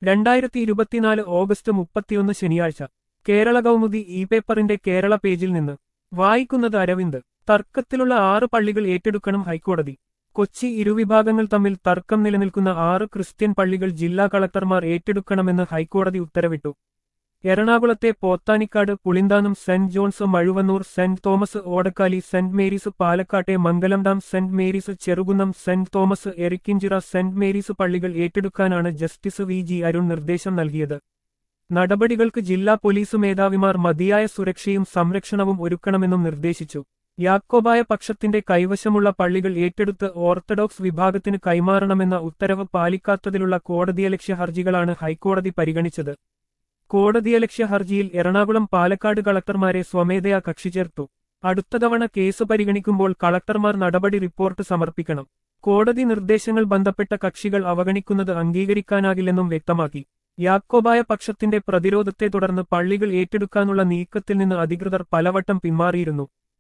രണ്ടായിരത്തി ഇരുപത്തിനാല് ഓഗസ്റ്റ് മുപ്പത്തിയൊന്ന് ശനിയാഴ്ച കേരള കൗമുദി ഇ പേപ്പറിന്റെ കേരള പേജിൽ നിന്ന് വായിക്കുന്നത് അരവിന്ദ് തർക്കത്തിലുള്ള ആറ് പള്ളികൾ ഏറ്റെടുക്കണം ഹൈക്കോടതി കൊച്ചി ഇരുവിഭാഗങ്ങൾ തമ്മിൽ തർക്കം നിലനിൽക്കുന്ന ആറ് ക്രിസ്ത്യൻ പള്ളികൾ ജില്ലാ കളക്ടർമാർ ഏറ്റെടുക്കണമെന്ന് ഹൈക്കോടതി ഉത്തരവിട്ടു എറണാകുളത്തെ Pothanikkad Pulinthanam saint John's Mazhuvannoor saint Thomas Odakkali saint Mary's പാലക്കാട്ടെ Mangalam dam saint Mary's Cherukunnam saint Thomas Erikkinchira saint Mary's പള്ളികൾ ഏറ്റെടുക്കാനാണ് ജസ്റ്റിസ് വി ജി അരുൺ നിർദ്ദേശം നൽകിയത് നടപടികൾക്ക് ജില്ലാ പോലീസ് മേധാവിമാർ മതിയായ സുരക്ഷയും സംരക്ഷണവും ഒരുക്കണമെന്നും നിർദ്ദേശിച്ചു യാക്കോബായ പക്ഷത്തിന്റെ കൈവശമുള്ള പള്ളികൾ ഏറ്റെടുത്ത് ഓർത്തഡോക്സ് വിഭാഗത്തിന് കൈമാറണമെന്ന ഉത്തരവ് പാലിക്കാത്തതിലുള്ള കോടതിയലക്ഷ്യ ഹർജികളാണ് ഹൈക്കോടതി പരിഗണിച്ചത് കോടതിയലക്ഷ്യ ഹർജിയിൽ എറണാകുളം പാലക്കാട് കളക്ടർമാരെ സ്വമേധയാ കക്ഷി ചേർത്തു അടുത്ത തവണ കേസ് പരിഗണിക്കുമ്പോൾ കളക്ടർമാർ നടപടി റിപ്പോർട്ട് സമർപ്പിക്കണം കോടതി നിർദ്ദേശങ്ങൾ ബന്ധപ്പെട്ട കക്ഷികൾ അവഗണിക്കുന്നത് അംഗീകരിക്കാനാകില്ലെന്നും വ്യക്തമാക്കി യാക്കോബായ പക്ഷത്തിന്റെ പ്രതിരോധത്തെ തുടർന്ന് പള്ളികൾ ഏറ്റെടുക്കാനുള്ള നീക്കത്തിൽ നിന്ന് അധികൃതർ പലവട്ടം പിന്മാറിയിരുന്നു